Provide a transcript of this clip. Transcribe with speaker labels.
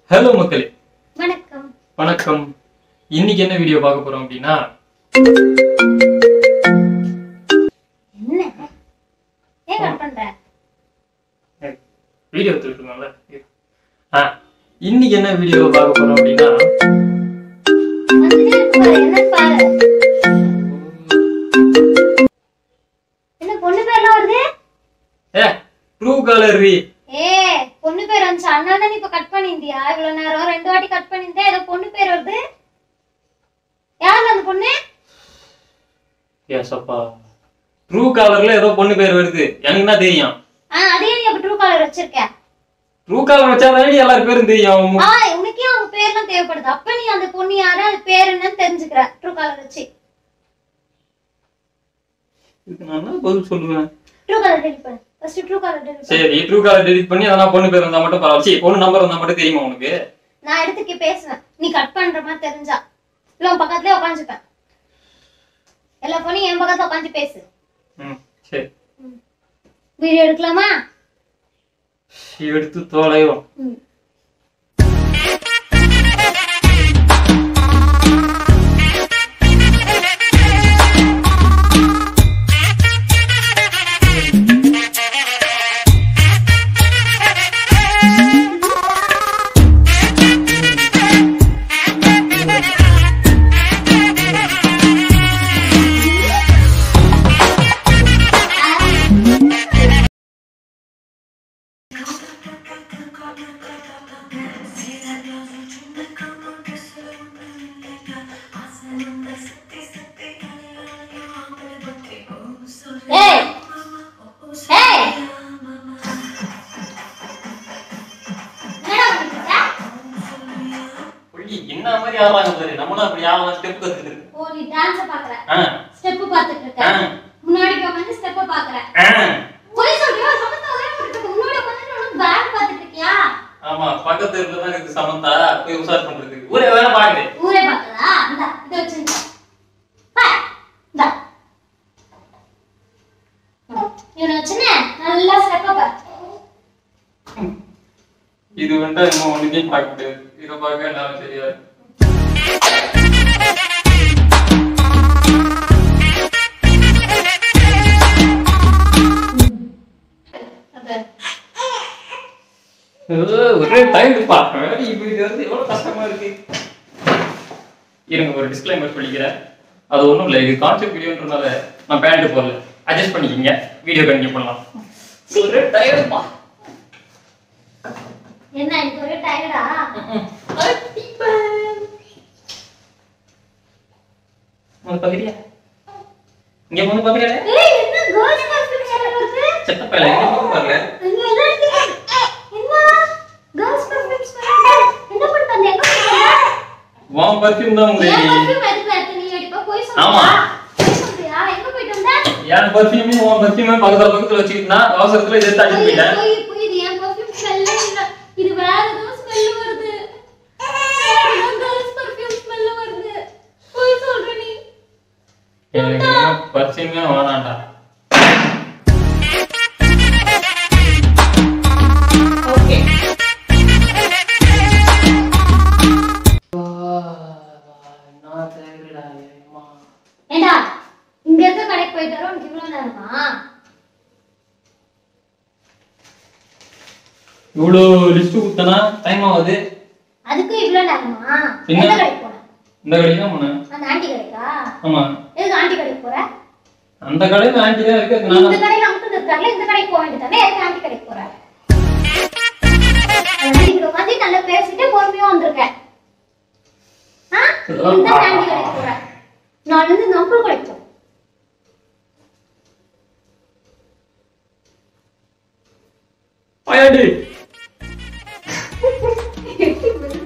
Speaker 1: Hello மக்களே
Speaker 2: வணக்கம்
Speaker 1: வணக்கம் இன்னைக்கு என்ன வீடியோ பார்க்க போறோம் அப்படின்னா
Speaker 2: என்ன ஏன் கட் பண்ற
Speaker 1: வீடியோ எடுத்துருக்கோம்ல ஆ இன்னைக்கு என்ன வீடியோ பார்க்க போறோம் அப்படின்னா
Speaker 2: வந்துட்டே இருக்கு பாரு என்ன பாரு என்ன பொண்ணு பேர்லாம் வருது
Speaker 1: ஏ ட்ரூ கலரி
Speaker 2: ஏ பொண்ணு பேர் வந்துச்சு அதனால தான் இப்ப கட் பண்ணிருந்தியா இவ்வளவு நேரம் ரெண்டு வாட்டி கட் பண்ணிருந்தேன் ஏதோ பொண்ணு பேர் வருது யார் அந்த பொண்ணு
Speaker 1: எஸ் அப்பா ட்ரூ கலர்ல ஏதோ பொண்ணு பேர் வருது எனக்கு என்ன தெரியும்
Speaker 2: ஆ அதே நீ அப்ப ட்ரூ காலர் வச்சிருக்க
Speaker 1: ட்ரூ கலர் வச்சாதானே எல்லாரும் பேரும் தெரியும்
Speaker 2: ஆ உனக்கே அவங்க பேர்லாம் தேவைப்படுது அப்ப நீ அந்த பொண்ணு யாரு அது பேர் என்னன்னு தெரிஞ்சுக்கிற ட்ரூ காலர் வச்சு
Speaker 1: இதுக்கு நான் என்ன பதில் சொல்லுவேன்
Speaker 2: ட்ரூ காலர் டெலிட் பண்ணு ஃபர்ஸ்ட் ட்ரூ காலர் டெலிட் பண்ணு
Speaker 1: சரி ட்ரூ கலர் டெலிட் பண்ணி அதெல்லாம் பொண்ணு பேர் வந்தா மட்டும் பரவாயில்ல சரி, பொண்ணு நம்பர் வந்தா மட்டும் தெரியுமா உனக்கு
Speaker 2: நான் எடுத்துக்கி பேசுவேன் நீ கட் பண்ற மாதிரி தெரிஞ்சா இல்ல உன் பக்கத்துலயே உட்காந்துப்பேன் எல்லா பொண்ணும் என் பக்கத்துல உட்காந்து பேசு
Speaker 1: ம் சரி
Speaker 2: வீடியோ எடுக்கலாமா
Speaker 1: எடுத்து தோலையும்
Speaker 2: ம். ஏய் ஏய் என்னடா பண்ணிட்டு இருக்க?
Speaker 1: புள்ளி என்ன மாதிரி ஆடுறாங்க பாரு நம்மளும் அப்படி ஆகலாம் ஸ்டெப் கத்துக்கிட்டு
Speaker 2: ஓ நீ டான்ஸ் பாக்குற
Speaker 1: ஆ
Speaker 2: ஸ்டெப் பார்த்துட்டு இருக்க
Speaker 1: ஆ.
Speaker 2: முன்னாடி போய் உட்காந்து ஸ்டெப் பாக்குற
Speaker 1: ஆ.
Speaker 2: போய் சொல்றியா சமத்தா ஒரே போட்டுட்டு இருக்க. முன்னாடி உட்காந்து உனக்கு பேக் பார்த்துட்டு இருக்கியா
Speaker 1: ஆமா பக்கத்து தெருல தான் இருக்கு சமந்தா போய் உசார் பண்றதுக்கு ஊரே வேலை பாக்குது
Speaker 2: ஊரே பார்த்ததா இந்த இதை வச்சிருக்க பாய் இந்த இவனை வச்சுன்னு நல்லா ஸ்டெப்பை பாரு
Speaker 1: இது வேண்டா இன்னும் ஒண்ணுத்தையும் பார்க்க முடியாது இதை பார்க்க என்னால தெரியாது
Speaker 2: அது
Speaker 1: அஹ், ஒரே டைம் பார்க்க இப்ப இது வந்து எவ்வளவு கஷ்டமா இருக்கு இருங்க ஒரு டிஸ்க்ளைமர் சொல்லிக்கிறேன் அது ஒண்ணும் இல்லை இது கான்செப்ட் வீடியோன்றனால நான் பேண்ட் போடல அட்ஜஸ்ட் பண்ணிக்கிங்க வீடியோ கண்டினியூ பண்ணலாம் ஒரே டயர்டுப்பா
Speaker 2: என்ன எனக்கு ஒரே டயர்டா
Speaker 1: பாக்குறியா இங்க வந்து பாக்குறியா
Speaker 2: ஏய் என்ன கேர்ள்ஸ் பர்ஃபியூம் சேனல் வருது
Speaker 1: செத்தப்பையில இங்க வந்து பாருங்க
Speaker 2: இங்க என்ன இருக்கு? என்ன கேர்ள்ஸ் பர்ஃபியூம் ஸ்மெல் என்ன பண்ணிட்டு வந்த எங்க போயிட்ட
Speaker 1: உன் பர்ஃபியூம் தான்
Speaker 2: ஏன்
Speaker 1: உங்களுக்கு
Speaker 2: பர்ஃபியூம் எதுக்கு எடுத்து நீ அடிப்பா போய்
Speaker 1: ஆமா.
Speaker 2: சொல்றியா போய் சொல்றியா எங்க போயிட்டு வந்த
Speaker 1: என் பர்ஃபியூமையும் உன் பர்ஃபியூமையும் பக்கத்துல பக்கத்துல வச்சுக்கிட்டு நான் அவசரத்துல இதை எடுத்து அடிச்சு போயிட்டேன்
Speaker 2: போய் போய் இது என் பர்ஃபியூம் ஸ்மெல்லே இல்ல இது வேற ஏதோ ஸ்மெல் வருது வேற ஏதோ கேர்ள்ஸ் பர்ஃபியூம் ஸ்மெல் வருது போய் சொல்ற நீ
Speaker 1: எனக்கு பர்ஃபியூமே வேணாண்டா
Speaker 2: ஓகே ஏண்டா இங்க இருக்க கடைக்கு போயிட்டு வர உனக்கு இவ்வளவு நேரமா
Speaker 1: இவ்வளோ லிஸ்ட் கொடுத்தனா டைம் ஆகுது
Speaker 2: அதுக்கு இவ்வளவு நேரமா
Speaker 1: என்ன?
Speaker 2: எந்த கடைக்கு போன
Speaker 1: இந்த கடைக்கு தான் போனேன்
Speaker 2: அந்த ஆண்டி கடைக்கா
Speaker 1: ஆமா
Speaker 2: எதுக்கு ஆண்டி கடைக்கு போற
Speaker 1: அந்த கடையில ஆண்டி தான் இருக்கு
Speaker 2: இந்த
Speaker 1: நான்
Speaker 2: கடையில அங்கிட்டு இருக்கார்ல இந்த கடைக்கு போக வேண்டியதானே எதுக்கு ஆண்டி கடைக்கு போற அதனால இங்க உட்காந்து நல்லா பேசிட்டு பொறுமையா வந்திருக்கேன் ஆ இந்த ஆண்டி கடைக்கு போற நான் வந்து இந்த அங்கிள் கடைக்கு போ
Speaker 1: ஆயாண்டி
Speaker 2: எப்படி பதில்